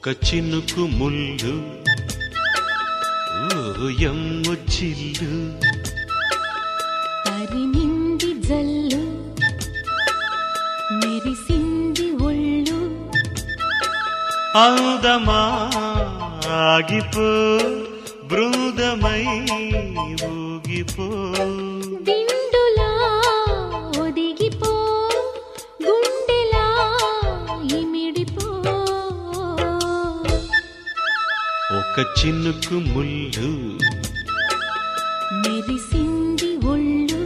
ఒక చినుకు ముళ్ళు ఓయమ్ము చిల్లు తరిమింది జల్లు మెరిసింది ఒళ్ళు అందమా ఆగిపో బృందమై ఊగిపో దిండులా ఒదిగిపో గుండెలా ఇమిడిపో ఒక చినుకు ముళ్ళు మెరిసింది ఒళ్ళు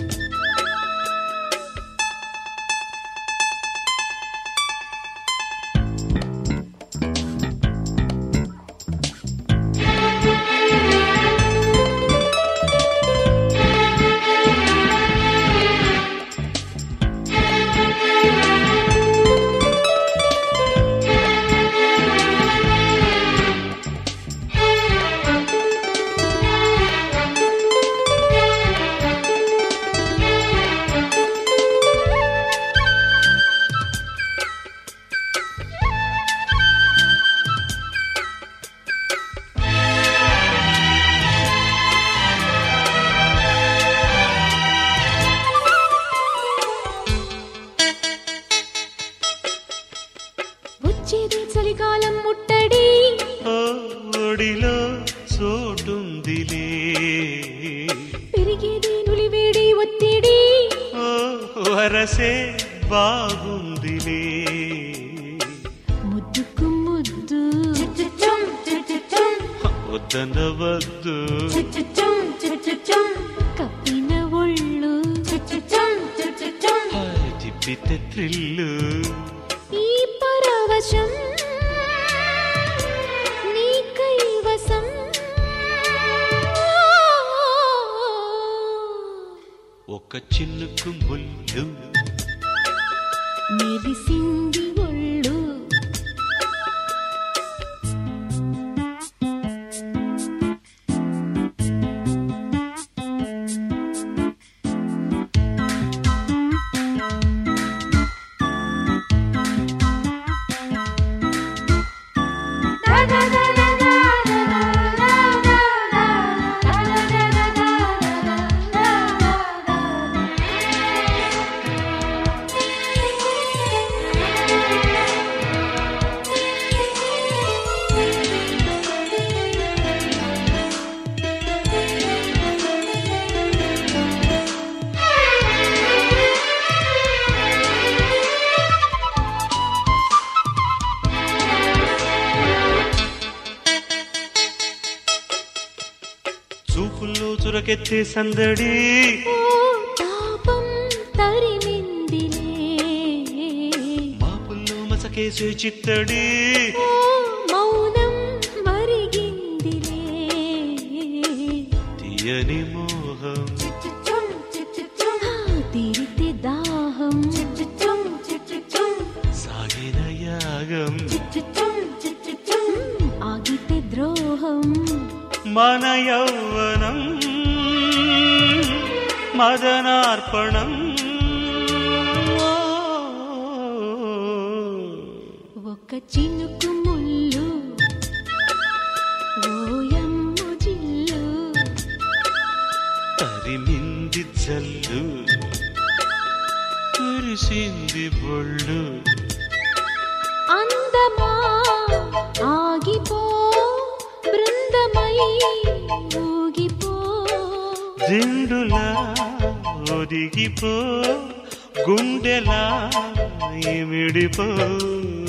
వచ్చేది చలికాలం ముట్టడి ఓ ఒడిలో చోటుందిలే పెరిగేది నులివేడి ఒత్తిడి ఓ వరసే బాగుందిలే ముద్దుకు ముద్దు వద్దనవద్దు కప్పిన ఒళ్ళు హాయ్ తిప్పితే త్రిల్లు ఈ పరవశం నీ కైవసం ఒక చినుకు ముళ్ళు మెరిసింది ఒళ్ళు చూపుల్లో చురకెత్తే సందడి ఓ తాపం తరిమిందిలే మాపుల్లో మసకేసే చిత్తడి ఓ మౌనం మరిగిందిలే తీయని మోహం ఆ తీరితే దాహం సాగిన యాగం ఆగితే ద్రోహం మన యౌవనం మదనార్పణం ఒక చినుకు ముళ్ళు ఓయమ్ము జిల్లు తరిమింది జల్లు కురిసింది బొళ్ళు అందమా ఆగిపో బృందమై ఊగిపో దిండులా ఒదిగిపో గుండెలా ఇమిడిపో